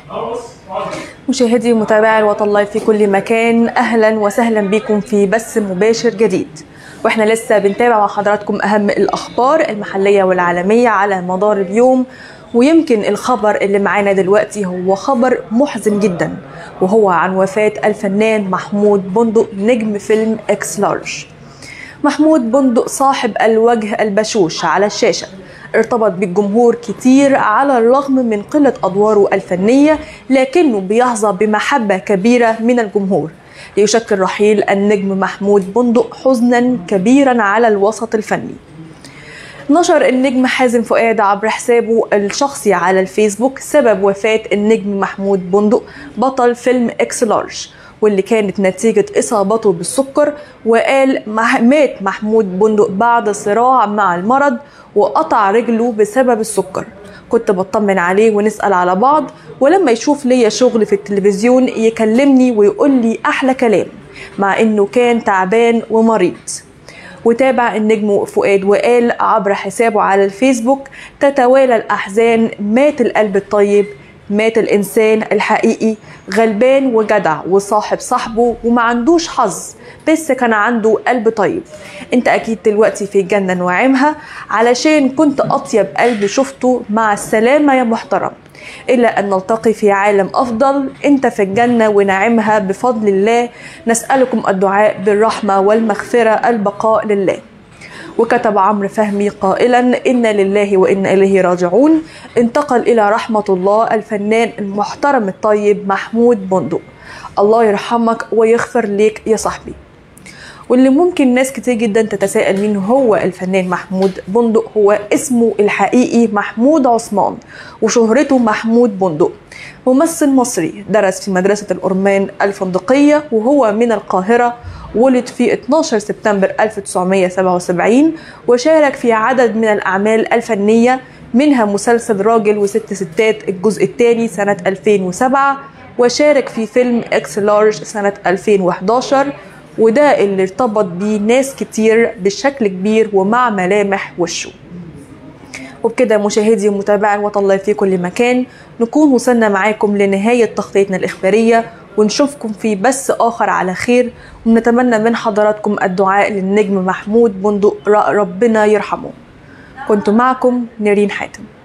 مشاهدي ومتابعي الوطن لايف في كل مكان اهلا وسهلا بكم في بث مباشر جديد واحنا لسه بنتابع مع حضراتكم اهم الاخبار المحليه والعالميه على مدار اليوم ويمكن الخبر اللي معانا دلوقتي هو خبر محزن جدا وهو عن وفاه الفنان محمود بندق نجم فيلم اكس لارج محمود بندق صاحب الوجه البشوش على الشاشه ارتبط بالجمهور كتير على الرغم من قلة أدواره الفنية لكنه بيحظى بمحبة كبيرة من الجمهور ليشكل رحيل النجم محمود بندق حزنا كبيرا على الوسط الفني نشر النجم حازم فؤاد عبر حسابه الشخصي على الفيسبوك سبب وفاة النجم محمود بندق بطل فيلم اكس لارج واللي كانت نتيجة إصابته بالسكر وقال مات محمود بندق بعد صراع مع المرض وقطع رجله بسبب السكر كنت بطمن عليه ونسأل على بعض ولما يشوف ليا شغل في التلفزيون يكلمني ويقول لي أحلى كلام مع إنه كان تعبان ومريض وتابع النجم فؤاد وقال عبر حسابه على الفيسبوك تتوالى الأحزان مات القلب الطيب مات الإنسان الحقيقي غلبان وجدع وصاحب صاحبه وما عندوش حظ بس كان عنده قلب طيب انت اكيد دلوقتي في جنة نعيمها علشان كنت اطيب قلب شفته مع السلامة يا محترم إلا أن نلتقي في عالم أفضل أنت في الجنة ونعمها بفضل الله نسألكم الدعاء بالرحمة والمغفرة البقاء لله وكتب عمرو فهمي قائلا إن لله وإنا إليه راجعون انتقل إلى رحمة الله الفنان المحترم الطيب محمود بندق الله يرحمك ويغفر ليك يا صاحبي واللي ممكن ناس كتير جدا تتساءل مين هو الفنان محمود بندق هو اسمه الحقيقي محمود عثمان وشهرته محمود بندق ممثل مصري درس في مدرسة الأرمان الفندقية وهو من القاهرة ولد في 12 سبتمبر 1977 وشارك في عدد من الأعمال الفنية منها مسلسل راجل وست ستات الجزء الثاني سنة 2007 وشارك في فيلم اكس لارج سنة 2011 وده اللي ارتبط بيه ناس كتير بشكل كبير ومع ملامح وشه وبكده مشاهدي ومتابعي الوطن لايف في كل مكان نكون وصلنا معاكم لنهاية تغطيتنا الإخبارية ونشوفكم في بث آخر على خير ونتمنى من حضراتكم الدعاء للنجم محمود بندق ربنا يرحمه كنت معكم نيرين حاتم